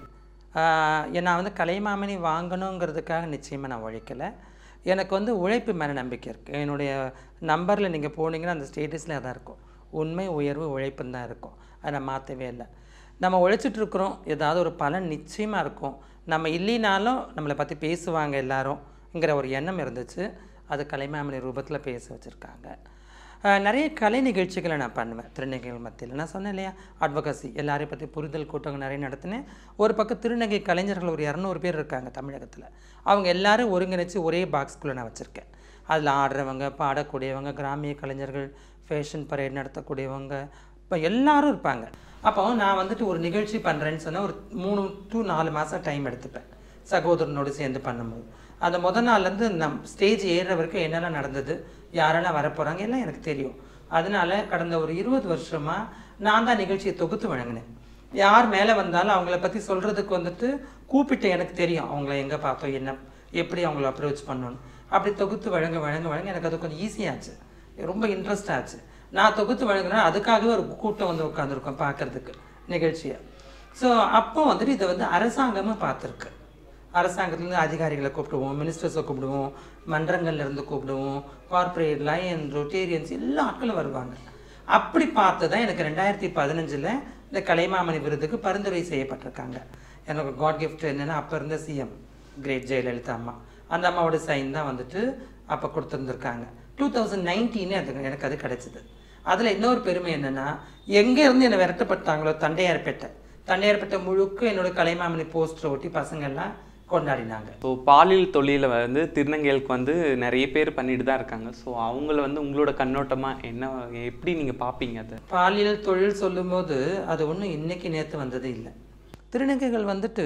ஆஹ் நான் வந்து கலைமாமணி வாங்கணுங்கிறதுக்காக நிச்சயமாக நான் உழைக்கலை எனக்கு வந்து உழைப்பு மேலே நம்பிக்கை இருக்குது என்னுடைய நம்பரில் நீங்கள் போனீங்கன்னா அந்த ஸ்டேட்டஸில் அதான் இருக்கும் உண்மை உயர்வு உழைப்புன்னு தான் இருக்கும் அதை நான் மாற்றவே இல்லை நம்ம உழைச்சிட்டு இருக்கிறோம் ஏதாவது ஒரு பலன் நிச்சயமாக இருக்கும் நம்ம இல்லைனாலும் நம்மளை பற்றி பேசுவாங்க எல்லாரும்ங்கிற ஒரு எண்ணம் இருந்துச்சு அது கலைமாமணி ரூபத்தில் பேச வச்சுருக்காங்க அஹ் நிறைய கலை நிகழ்ச்சிகளை நான் பண்ணுவேன் திருநங்கைகள் மத்தியில் நான் சொன்னேன் இல்லையா அட்வகசி எல்லாரையும் பற்றி புரிதல் கூட்டங்கள் நிறைய நடத்தினேன் ஒரு பக்கம் திருநங்கை கலைஞர்கள் ஒரு இரநூறு பேர் இருக்காங்க தமிழகத்தில் அவங்க எல்லாரும் ஒருங்கிணைச்சு ஒரே பாக்ஸ்குள்ளே நான் வச்சுருக்கேன் அதில் ஆடுறவங்க பாடக்கூடியவங்க கிராமிய கலைஞர்கள் ஃபேஷன் பரேட் நடத்தக்கூடியவங்க இப்போ எல்லாரும் இருப்பாங்க அப்போ நான் வந்துட்டு ஒரு நிகழ்ச்சி பண்ணுறேன்னு சொன்னால் ஒரு மூணு டு நாலு மாதம் டைம் எடுத்துப்பேன் சகோதரனோடு சேர்ந்து பண்ணும்போது அந்த முத நாள்லேருந்து நம் ஸ்டேஜ் ஏறுற வரைக்கும் என்னெல்லாம் நடந்தது யாரெல்லாம் வரப்போகிறாங்க எல்லாம் எனக்கு தெரியும் அதனால கடந்த ஒரு இருபது வருஷமாக நான் தான் நிகழ்ச்சியை தொகுத்து வழங்கினேன் யார் மேலே வந்தாலும் அவங்கள பற்றி சொல்கிறதுக்கு வந்துட்டு கூப்பிட்டு எனக்கு தெரியும் அவங்கள எங்கே பார்த்தோம் என்ன எப்படி அவங்கள அப்ரோச் பண்ணணும் அப்படி தொகுத்து வழங்க வழங்க வழங்க எனக்கு அது கொஞ்சம் ஈஸியாச்சு ரொம்ப இன்ட்ரெஸ்ட் ஆச்சு நான் தொகுத்து வழங்கினேன் அதுக்காகவே ஒரு கூட்டம் வந்து உட்காந்துருக்கோம் பார்க்கறதுக்கு நிகழ்ச்சியை ஸோ அப்போ வந்துட்டு இதை வந்து அரசாங்கமும் பார்த்துருக்கு அரசாங்கத்துலேருந்து அதிகாரிகளை கூப்பிடுவோம் மினிஸ்டர்ஸை கூப்பிடுவோம் மன்றங்கள்ல இருந்து கூப்பிடுவோம் கார்ப்பரேட் லயன் ரொட்டேரியன்ஸ் எல்லா ஆட்களும் வருவாங்க அப்படி பார்த்து தான் எனக்கு ரெண்டாயிரத்தி பதினஞ்சில் இந்த கலைமாமணி விருதுக்கு பரிந்துரை செய்யப்பட்டிருக்காங்க எனக்கு காட் கிஃப்ட் என்னென்னா அப்போ இருந்த சிஎம் கிரேட் ஜெயலலிதா அம்மா அந்த அம்மாவோட சைன் தான் வந்துட்டு அப்போ கொடுத்துருந்துருக்காங்க டூ தௌசண்ட் நைன்டீனே அது எனக்கு அது கிடச்சிது அதில் இன்னொரு பெருமை என்னென்னா எங்கே இருந்து என்னை விரட்டப்பட்டாங்களோ தண்டையார்பேட்டை தண்டையார்பேட்டை முழுக்க என்னோட கலைமாமணி போஸ்டரை ஒட்டி பசங்க எல்லாம் கொண்டாடினாங்க ஸோ பாலியல் தொழிலை வந்து திருநங்கைகளுக்கு வந்து நிறைய பேர் பண்ணிட்டு தான் இருக்காங்க ஸோ அவங்கள வந்து உங்களோட கண்ணோட்டமாக என்ன எப்படி நீங்கள் பார்ப்பீங்க அதை பாலியல் தொழில் சொல்லும்போது அது ஒன்றும் இன்னைக்கு நேற்று வந்தது இல்லை திருநங்கைகள் வந்துட்டு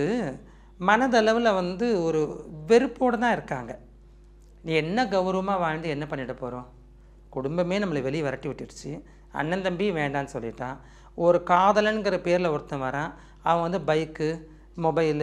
மனதளவில் வந்து ஒரு வெறுப்போடு தான் இருக்காங்க நீ என்ன கௌரவமாக வாழ்ந்து என்ன பண்ணிட போகிறோம் குடும்பமே நம்மளை வெளியே விரட்டி விட்டுடுச்சு அண்ணன் தம்பி வேண்டான்னு சொல்லிட்டான் ஒரு காதலன்கிற பேரில் ஒருத்தன் வரான் அவன் வந்து பைக்கு மொபைலு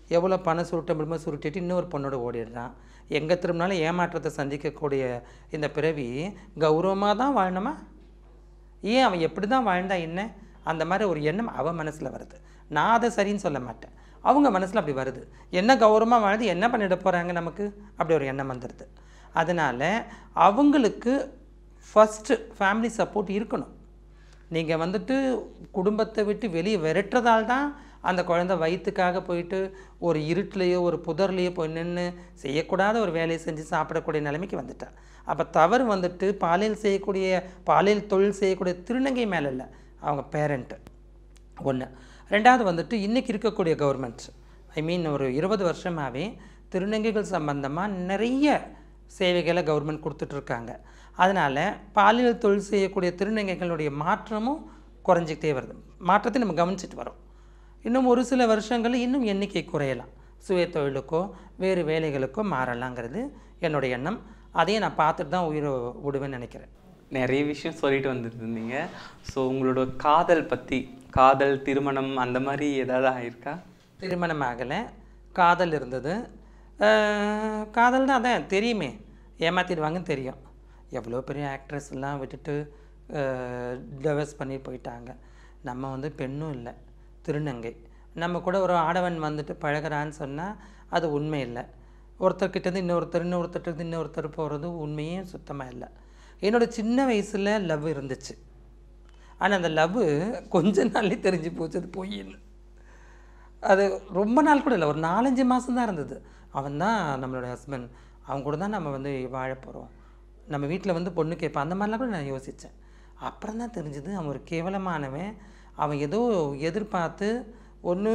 எவ்வளோ பணம் சுருட்ட முடியுமோ சுருட்டிட்டு இன்னொரு பொண்ணோட ஓடிடுறான் எங்கே திரும்பினாலும் ஏமாற்றத்தை சந்திக்கக்கூடிய இந்த பிறவி கௌரவமாக தான் வாழணுமா ஏன் அவன் எப்படி தான் வாழ்ந்தா என்ன அந்த மாதிரி ஒரு எண்ணம் அவன் மனசில் வருது நான் அதை சரின்னு சொல்ல மாட்டேன் அவங்க மனசில் அப்படி வருது என்ன கௌரவமாக வாழ்ந்து என்ன பண்ணிட போகிறாங்க நமக்கு அப்படி ஒரு எண்ணம் வந்துடுது அதனால் அவங்களுக்கு ஃபஸ்ட்டு ஃபேமிலி சப்போர்ட் இருக்கணும் நீங்கள் வந்துட்டு குடும்பத்தை விட்டு வெளியே விரட்டுறதால் தான் அந்த குழந்தை வயிற்றுக்காக போயிட்டு ஒரு இருட்டிலையோ ஒரு புதர்லேயோ போய் நின்று செய்யக்கூடாத ஒரு வேலையை செஞ்சு சாப்பிடக்கூடிய நிலைமைக்கு வந்துட்டா அப்போ தவறு வந்துட்டு பாலியல் செய்யக்கூடிய பாலியல் தொழில் செய்யக்கூடிய திருநங்கை மேலே இல்லை அவங்க பேரண்ட்டு ஒன்று ரெண்டாவது வந்துட்டு இன்றைக்கி இருக்கக்கூடிய கவர்மெண்ட் ஐ மீன் ஒரு இருபது வருஷமாகவே திருநங்கைகள் சம்பந்தமாக நிறைய சேவைகளை கவர்மெண்ட் கொடுத்துட்ருக்காங்க அதனால் பாலியல் தொழில் செய்யக்கூடிய திருநங்கைகளுடைய மாற்றமும் குறைஞ்சிக்கிட்டே வருது மாற்றத்தை நம்ம கவனிச்சிட்டு வரோம் இன்னும் ஒரு சில வருஷங்களில் இன்னும் எண்ணிக்கை குறையலாம் சுய தொழிலுக்கோ வேறு வேலைகளுக்கோ மாறலாங்கிறது என்னுடைய எண்ணம் அதையும் நான் பார்த்துட்டு தான் உயிரை விடுவேன்னு நினைக்கிறேன் நிறைய விஷயம் சொல்லிட்டு வந்துட்டு இருந்தீங்க ஸோ உங்களோட காதல் பற்றி காதல் திருமணம் அந்த மாதிரி ஏதாவது ஆயிருக்கா திருமணம் ஆகலை காதல் இருந்தது அஹ், காதல் தான் அதான் தெரியுமே ஏமாத்திடுவாங்கன்னு தெரியும் எவ்வளோ பெரிய ஆக்ட்ரஸ் எல்லாம் விட்டுட்டு டிவர்ஸ் பண்ணி போயிட்டாங்க நம்ம வந்து பெண்ணும் இல்லை திருநங்கை நம்ம கூட ஒரு ஆடவன் வந்துட்டு பழகுறான்னு சொன்னால் அது உண்மை இல்லை ஒருத்தர்கிட்டேருந்து இன்னொருத்தர் இன்னொருத்தர்கிட்ட இன்னொருத்தர் போகிறது உண்மையே சுத்தமாக இல்லை என்னோட சின்ன வயசில் லவ் இருந்துச்சு ஆனால் அந்த லவ் கொஞ்ச நாள்லயே தெரிஞ்சு போச்சு அது பொய்ன்னு அது ரொம்ப நாள் கூட இல்லை ஒரு நாலஞ்சு மாதம் தான் இருந்தது அவன் தான் நம்மளோட ஹஸ்பண்ட் அவன் கூட தான் நம்ம வந்து வாழ போகிறோம் நம்ம வீட்டில் வந்து பொண்ணு கேட்பான் அந்த மாதிரிலாம் கூட நான் யோசித்தேன் அப்புறம் தான் தெரிஞ்சது அவன் ஒரு கேவலமானவன் அவன் ஏதோ எதிர்பார்த்து ஒன்று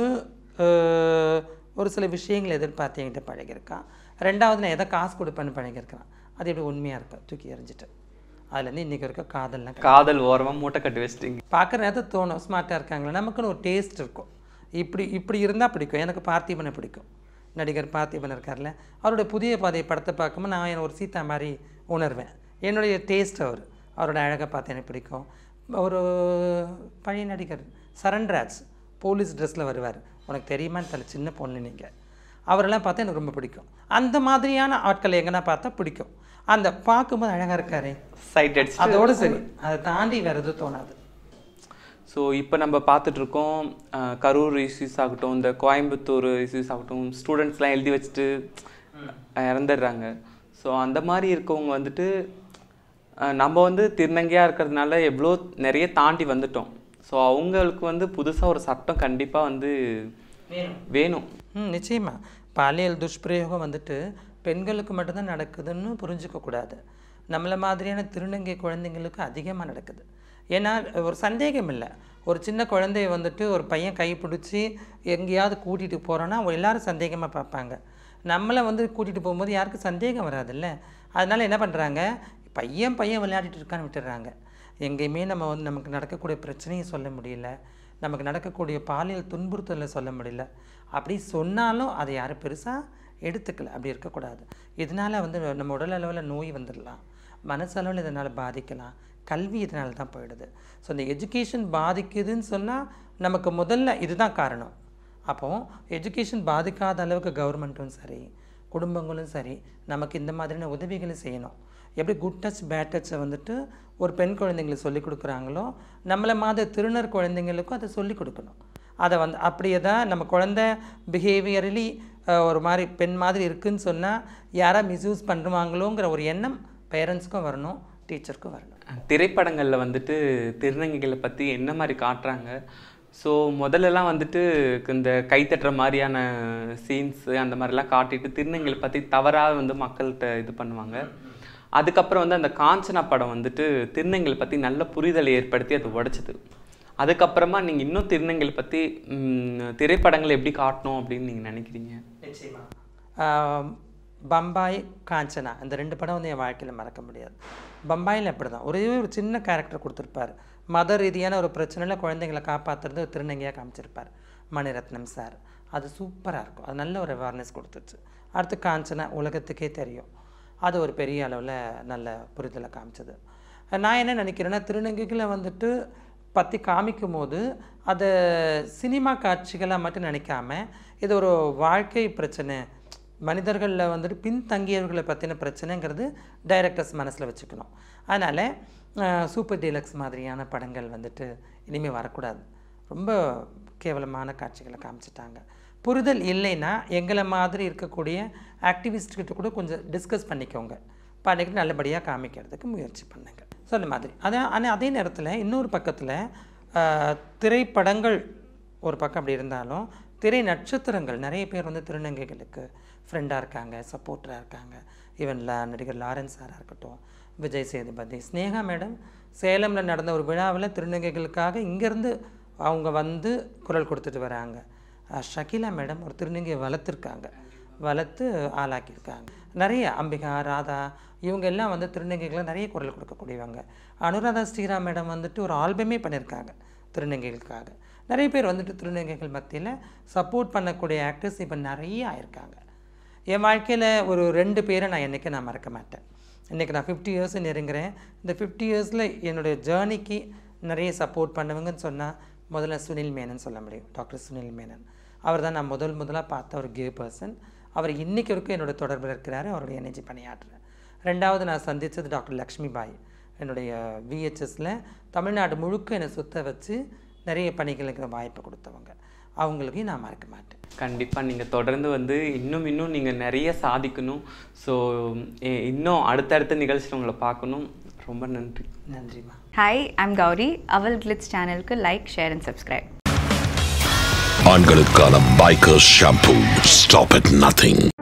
ஒரு சில விஷயங்களை எதிர்பார்த்து என்கிட்ட பழகியிருக்கான் ரெண்டாவது நான் எதை காசு கொடுப்பேன்னு பழகியிருக்கான் அது எப்படி உண்மையாக இருப்பேன் தூக்கி எறிஞ்சிட்டு அதுலேருந்து இன்றைக்கி இருக்க காதல்லாம் காதல் ஓரமாக மூட்டை கட்டி வச்சிட்டீங்க பார்க்குற நேரத்தில் தோணும் ஸ்மார்ட்டாக இருக்காங்களே நமக்குன்னு ஒரு டேஸ்ட் இருக்கும் இப்படி இப்படி இருந்தால் பிடிக்கும் எனக்கு பார்த்திபனை பிடிக்கும் நடிகர் பார்த்திபன் இருக்கார்ல அவருடைய புதிய பாதை படத்தை பார்க்கும்போது நான் என்ன ஒரு சீதா மாதிரி உணர்வேன் என்னுடைய டேஸ்ட் அவர் அவரோட அழகை பார்த்து எனக்கு பிடிக்கும் ஒரு பழைய நடிகர் சரண்ராஜ் போலீஸ் ட்ரெஸ்ஸில் வருவார் உனக்கு தெரியுமான்னு தெரியல சின்ன பொண்ணு நீங்கள் அவரெல்லாம் பார்த்தா எனக்கு ரொம்ப பிடிக்கும் அந்த மாதிரியான ஆட்களை எங்கன்னா பார்த்தா பிடிக்கும் அந்த பார்க்கும்போது அழகாக இருக்காரே சைட் அடிச்சு அதோட சரி அதை தாண்டி வேறு எதுவும் தோணாது ஸோ இப்போ நம்ம பார்த்துட்டு இருக்கோம் அஹ், கரூர் இஷ்யூஸ் ஆகட்டும் இந்த கோயம்புத்தூர் இஷ்யூஸ் ஆகட்டும் ஸ்டூடெண்ட்ஸ்லாம் எழுதி வச்சுட்டு அஹ், இறந்துடுறாங்க ஸோ அந்த மாதிரி இருக்கவங்க வந்துட்டு அஹ், நம்ம வந்து திருநங்கையாக இருக்கிறதுனால எவ்வளோ நிறைய தாண்டி வந்துட்டோம் ஸோ அவங்களுக்கு வந்து புதுசாக ஒரு சட்டம் கண்டிப்பாக வந்து வேணும் ம் நிச்சயமா பாலியல் துஷ்பிரயோகம் வந்துட்டு பெண்களுக்கு மட்டும்தான் நடக்குதுன்னு புரிஞ்சுக்கக்கூடாது நம்மளை மாதிரியான திருநங்கை குழந்தைங்களுக்கு அதிகமாக நடக்குது ஏன்னா ஒரு சந்தேகம் இல்லை ஒரு சின்ன குழந்தைய வந்துட்டு ஒரு பையன் கை பிடிச்சி எங்கேயாவது கூட்டிகிட்டு போகிறோன்னா அவங்க எல்லாரும் சந்தேகமாக பார்ப்பாங்க நம்மளை வந்து கூட்டிகிட்டு போகும்போது யாருக்கும் சந்தேகம் வராதுல்ல அதனால் என்ன பண்ணுறாங்க பையன் பையன் விளையாடிட்டு இருக்கான்னு விட்டுடுறாங்க எங்கேயுமே நம்ம வந்து நமக்கு நடக்கக்கூடிய பிரச்சனையை சொல்ல முடியல நமக்கு நடக்கக்கூடிய பாலியல் துன்புறுத்தலை சொல்ல முடியல அப்படி சொன்னாலும் அதை யாரும் பெருசாக எடுத்துக்கல அப்படி இருக்கக்கூடாது இதனால் வந்து நம்ம உடல் அளவில் நோய் வந்துடலாம் மனசளவில் இதனால் பாதிக்கலாம் கல்வி இதனால தான் போயிடுது ஸோ இந்த எஜுகேஷன் பாதிக்குதுன்னு சொன்னால் நமக்கு முதல்ல இதுதான் காரணம் அப்போது எஜுகேஷன் பாதிக்காத அளவுக்கு கவர்மெண்ட்டும் சரி குடும்பங்களும் சரி நமக்கு இந்த மாதிரியான உதவிகளை செய்யணும் எப்படி குட் டச் பேட் டச்சை வந்துட்டு ஒரு பெண் குழந்தைங்களுக்கு சொல்லிக் கொடுக்குறாங்களோ நம்மளை மாதிரி திருநர் குழந்தைங்களுக்கும் அதை சொல்லிக் கொடுக்கணும் அதை வந்து அப்படியே தான் நம்ம குழந்தை பிஹேவியரலி ஒரு மாதிரி பெண் மாதிரி இருக்குன்னு சொன்னால் யாரா மிஸ்யூஸ் பண்ணுவாங்களோங்கிற ஒரு எண்ணம் பேரண்ட்ஸ்க்கும் வரணும் டீச்சருக்கும் வரணும் திரைப்படங்களில் வந்துட்டு திருநங்கைகளை பற்றி என்ன மாதிரி காட்டுறாங்க ஸோ முதல்லலாம் வந்துட்டு இந்த கைத்தட்டுற மாதிரியான சீன்ஸு அந்த மாதிரிலாம் காட்டிட்டு திருநங்கைகளை பற்றி தவறாக வந்து மக்கள்கிட்ட இது பண்ணுவாங்க அதுக்கப்புறம் வந்து அந்த காஞ்சனா படம் வந்துட்டு திருநங்கைகளை பற்றி நல்ல புரிதலை ஏற்படுத்தி அது உடைச்சது அதுக்கப்புறமா நீங்கள் இன்னும் திருநங்கைகளை பற்றி திரைப்படங்களை எப்படி காட்டணும் அப்படின்னு நீங்கள் நினைக்கிறீங்க ஆஹ் பம்பாய் காஞ்சனா இந்த ரெண்டு படம் வந்து என் வாழ்க்கையில் மறக்க முடியாது பம்பாயில் அப்படி தான் ஒரே ஒரு சின்ன கேரக்டர் கொடுத்துருப்பார் மத ரீதியான ஒரு பிரச்சனையில் குழந்தைங்களை காப்பாற்றுறது ஒரு திருநங்கையாக காமிச்சிருப்பார் மணிரத்னம் சார் அது சூப்பராக இருக்கும் அது நல்ல ஒரு அவேர்னஸ் கொடுத்துச்சு அடுத்து காஞ்சனா உலகத்துக்கே தெரியும் அது ஒரு பெரிய அளவில் நல்ல புரிதலை காமிச்சது நான் என்ன நினைக்கிறேன்னா திருநங்கைகளை வந்துட்டு பற்றி காமிக்கும் போது அதை சினிமா காட்சிகளாக மட்டும் நினைக்காம இது ஒரு வாழ்க்கை பிரச்சனை மனிதர்களில் வந்துட்டு பின்தங்கியவர்களை பற்றின பிரச்சனைங்கிறது டைரக்டர்ஸ் மனசில் வச்சுக்கணும் அதனால் சூப்பர் டீலக்ஸ் மாதிரியான படங்கள் வந்துட்டு இனிமேல் வரக்கூடாது ரொம்ப கேவலமான காட்சிகளை காமிச்சிட்டாங்க புரிதல் இல்லைன்னா எங்களை மாதிரி இருக்கக்கூடிய ஆக்டிவிஸ்ட்கிட்ட கூட கொஞ்சம் டிஸ்கஸ் பண்ணிக்கோங்க பண்ணிக்கிட்டு நல்லபடியாக காமிக்கிறதுக்கு முயற்சி பண்ணுங்க ஸோ அந்த மாதிரி அதான் ஆனால் அதே நேரத்தில் இன்னொரு பக்கத்தில் திரைப்படங்கள் ஒரு பக்கம் அப்படி இருந்தாலும் திரை நட்சத்திரங்கள் நிறைய பேர் வந்து திருநங்கைகளுக்கு ஃப்ரெண்டாக இருக்காங்க சப்போர்ட்டராக இருக்காங்க ஈவன் லா நடிகர் லாரன்ஸ் சாராக இருக்கட்டும் விஜய் சேதுபதி ஸ்னேகா மேடம் சேலமில் நடந்த ஒரு விழாவில் திருநங்கைகளுக்காக இங்கேருந்து அவங்க வந்து குரல் கொடுத்துட்டு வராங்க அஹ் ஷகிலா மேடம் ஒரு திருநங்கையை வளர்த்துருக்காங்க வளர்த்து ஆளாக்கியிருக்காங்க நிறைய அம்பிகா ராதா இவங்க எல்லாம் வந்து திருநங்கைகளை நிறைய குரல் கொடுக்கக்கூடியவங்க அனுராதா ஸ்ரீராம் மேடம் வந்துட்டு ஒரு ஆல்பமே பண்ணியிருக்காங்க திருநங்கைகளுக்காக நிறைய பேர் வந்துட்டு திருநங்கைகள் மத்தியில் சப்போர்ட் பண்ணக்கூடிய ஆக்டர்ஸ் இப்போ நிறைய ஆயிருக்காங்க என் வாழ்க்கையில் ஒரு ரெண்டு பேரை நான் என்றைக்கும் நான் மறக்க மாட்டேன் இன்றைக்கி நான் ஃபிஃப்டி இயர்ஸ் நெருங்குறேன் இந்த ஃபிஃப்டி இயர்ஸில் என்னுடைய ஜேர்னிக்கு நிறைய சப்போர்ட் பண்ணுவங்கன்னு சொன்னால் முதல்ல சுனில் மேனன் சொல்ல முடியும் டாக்டர் சுனில் மேனன் அவர் தான் நான் முதல் முதலாக பார்த்த ஒரு கே பர்சன் அவர் இன்றைக்கி வரைக்கும் என்னோட தொடர்பில் இருக்கிறாரு அவருடைய எனர்ஜி பணியாற்றுறேன் ரெண்டாவது நான் சந்தித்தது டாக்டர் லக்ஷ்மி பாய் என்னுடைய விஹெச்எஸில் தமிழ்நாடு முழுக்க என்னை சுத்த வச்சு நிறைய பணிகளுக்கு வாய்ப்பு கொடுத்தவங்க அவங்களுக்கும் நான் மறக்க மாட்டேன் கண்டிப்பாக நீங்கள் தொடர்ந்து வந்து இன்னும் இன்னும் நீங்கள் நிறைய சாதிக்கணும் ஸோ இன்னும் அடுத்தடுத்த நிகழ்ச்சியில் உங்களை பார்க்கணும் ரொம்ப நன்றி நன்றிம்மா ஹாய் ஐம் கௌரி அவல் கிளிட்ஸ் சேனலுக்கு லைக் ஷேர் அண்ட் சப்ஸ்கிரைப் ஆண்களுக்கான biker shampoo stop at nothing